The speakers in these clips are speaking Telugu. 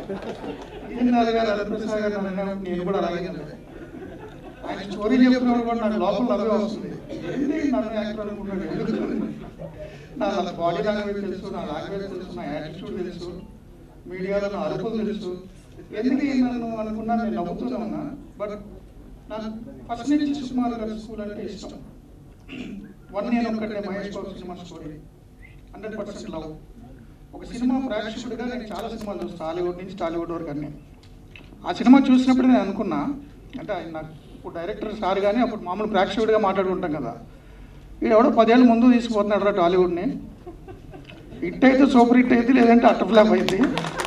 ఏం కాదు గారు హరిప్రసాద్ గారు నన్ను అన్నప్పుడు నేను కూడా అలాగే అన్నాను. ఆయన స్టోరీ చెప్పినప్పుడు కూడా నాకు లోపల నవ్వే వస్తుంది ఏంది నన్ను యాక్టర్ అనుకుంటాడు ఎందుకు? నా బాడీ లాంగ్వేజ్ తెలుసు నా లాంగ్వేజ్ తెలుసు నా యాటిట్యూడ్ తెలుసు మీడియాలో నా అరుపులు తెలుసు ఎందుకు ఈ నన్ను అనుకున్నా నేను నవ్వుతూనే ఉన్నా బట్ నాకు ఫస్ట్ నుంచి సుకుమార్ గారి స్కూల్ అంటే ఇష్టం వన్ నేను ఒక్కటే Mahesh Babu cinema story hundred percent love ఒక సినిమా ప్రేక్షకుడిగా నేను చాలా సినిమాలు చూస్తాను హాలీవుడ్ నుంచి టాలీవుడ్ వరకు అన్నీ ఆ సినిమా చూసినప్పుడు నేను అనుకున్నా అంటే ఆయన నాకు ఇప్పుడు డైరెక్టర్ సార్ కానీ అప్పుడు మామూలు ప్రేక్షకుడిగా మాట్లాడుకుంటాం కదా వీడు ఎవడో పదేళ్ళ ముందు తీసుకుపోతున్నాడు రా టాలీవుడ్ని హిట్ అయితే సూపర్ హిట్ అయితే లేదంటే అట్ట ఫ్లాప్ అయింది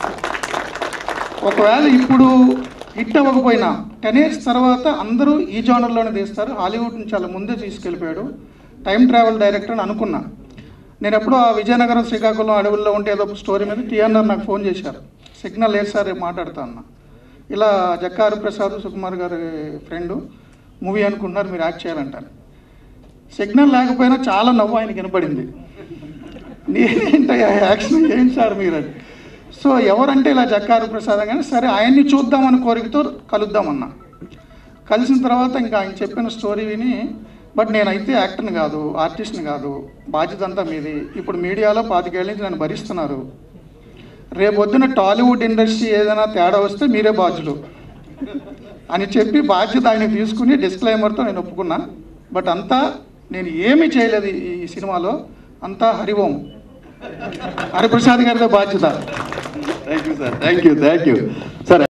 ఒకవేళ ఇప్పుడు హిట్ అవ్వకపోయినా టెన్ ఇయర్స్ తర్వాత అందరూ ఈ జానర్లోనే తీస్తారు హాలీవుడ్ నుంచి చాలా ముందే తీసుకెళ్ళిపోయాడు టైం ట్రావెల్ డైరెక్టర్ అని అనుకున్నా నేను ఎప్పుడో ఆ విజయనగరం శ్రీకాకుళం అడవుల్లో ఉంటే ఏదో ఒక స్టోరీ మీద టీఎన్ఆర్ నాకు ఫోన్ చేశారు సిగ్నల్ లేదు సార్ రేపు మాట్లాడుతా అన్న ఇలా జక్కారు ప్రసాద్ సుకుమార్ గారి ఫ్రెండ్ మూవీ అనుకుంటున్నారు మీరు యాక్ట్ చేయాలంటారు సిగ్నల్ లేకపోయినా చాలా నవ్వు ఆయనకి వినపడింది నేనేంటయ్యా యాక్షన్ ఏంటి సార్ మీరు అని సో ఎవరంటే ఇలా జక్కారు ప్రసాద్ కానీ సరే ఆయన్ని చూద్దామని కోరికతో కలుద్దామన్నా కలిసిన తర్వాత ఇంకా ఆయన చెప్పిన స్టోరీ విని బట్ నేనైతే యాక్టర్ని కాదు ఆర్టిస్ట్ని కాదు బాధ్యత అంతా మీది ఇప్పుడు మీడియాలో పాతికేళ్ళ నుంచి నన్ను భరిస్తున్నారు రేపొద్దున టాలీవుడ్ ఇండస్ట్రీ ఏదైనా తేడా వస్తే మీరే బాధ్యులు అని చెప్పి బాధ్యత ఆయన తీసుకుని డిస్క్లైమర్తో నేను ఒప్పుకున్నా బట్ అంతా నేను ఏమీ చేయలేదు ఈ ఈ సినిమాలో అంతా హరిఓం హరిప్రసాద్ గారిదే బాధ్యత thank you sir thank you thank you sir